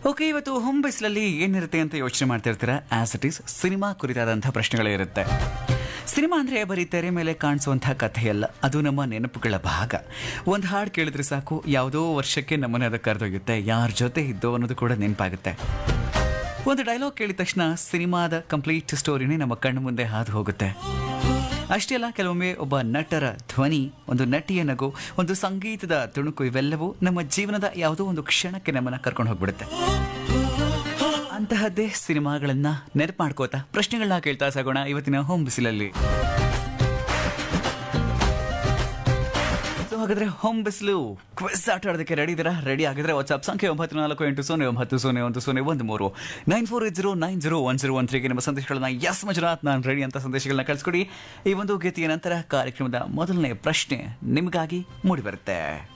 okay ಇವತ್ತು home ಬೇಸ್ಲಲ್ಲಿ ಏನಿರುತ್ತೆ ಅಂತ ಯೋಚನೆ ಮಾಡ್ತಿರ್ತೀರಾ ಆಸ್ ಇಟ್ ಈಸ್ ಸಿನಿಮಾ ಕುರಿತಾದಂಥ ಪ್ರಶ್ನೆಗಳೇ ಇರುತ್ತೆ ಸಿನಿಮಾ ಅಂದರೆ ಬರೀ ತೆರೆ ಮೇಲೆ ಕಾಣಿಸುವಂಥ ಕಥೆಯಲ್ಲ ಅದು ನಮ್ಮ ನೆನಪುಗಳ ಭಾಗ ಒಂದು ಹಾಡು ಕೇಳಿದ್ರೆ ಸಾಕು ಯಾವುದೋ ವರ್ಷಕ್ಕೆ ನಮ್ಮನ್ನ ಅದಕ್ಕೆ ಕರೆದೊಯ್ಯುತ್ತೆ ಯಾರ ಜೊತೆ ಇದ್ದೋ ಅನ್ನೋದು ಕೂಡ ನೆನಪಾಗುತ್ತೆ ಒಂದು ಡೈಲಾಗ್ ಕೇಳಿದ ತಕ್ಷಣ ಸಿನಿಮಾದ ಕಂಪ್ಲೀಟ್ ಸ್ಟೋರಿನೇ ನಮ್ಮ ಕಣ್ಣು ಮುಂದೆ ಹಾದು ಹೋಗುತ್ತೆ ಅಷ್ಟೇ ಅಲ್ಲ ಕೆಲವೊಮ್ಮೆ ಒಬ್ಬ ನಟರ ಧ್ವನಿ ಒಂದು ನಟಿಯ ನಗು ಒಂದು ಸಂಗೀತದ ತುಣುಕು ಇವೆಲ್ಲವೂ ನಮ್ಮ ಜೀವನದ ಯಾವುದೋ ಒಂದು ಕ್ಷಣಕ್ಕೆ ನಮ್ಮನ್ನ ಕರ್ಕೊಂಡು ಹೋಗ್ಬಿಡುತ್ತೆ ಅಂತಹದ್ದೇ ಸಿನಿಮಾಗಳನ್ನ ನೆನಪು ಮಾಡ್ಕೋತಾ ಪ್ರಶ್ನೆಗಳನ್ನ ಕೇಳ್ತಾ ಸಾಗೋಣ ಇವತ್ತಿನ ಹೋಮ್ ಬಿಸಿಲಲ್ಲಿ ಸೊ ಹಾಗಾದ್ರೆ ಹೋಮ್ ಬಿಸಿಲು ಕ್ವಿಸ್ ಆಟ ಆಡೋದಕ್ಕೆ ರೆಡಿ ಇದ್ದೀರಾ ರೆಡಿ ಆಗಿದ್ರೆ ವಾಟ್ಸ್ಆಪ್ ಸಂಖ್ಯೆ ಒಂಬತ್ತು ನಾಲ್ಕು ಎಂಟು ಸೊನ್ನೆ ಒಂಬತ್ತು ಸೊನ್ನೆ ಒಂದು ಸೊನ್ನೆ ಒಂದು ಮೂರು nine four eight zero nine zero one zero one ತ್ರೀಗೆ ನಿಮ್ಮ ಸಂದೇಶಗಳನ್ನ ಎಸ್ ಮಂಜುನಾಥ್ ನಾನು ರೆಡಿ ಅಂತ ಸಂದೇಶಗಳನ್ನ ಕಳಿಸ್ಕೊಡಿ ಈ ಒಂದು ಗೀತೆಯ ನಂತರ ಕಾರ್ಯಕ್ರಮದ ಮೊದಲನೇ ಪ್ರಶ್ನೆ ನಿಮಗಾಗಿ ಮೂಡಿ ಬರುತ್ತೆ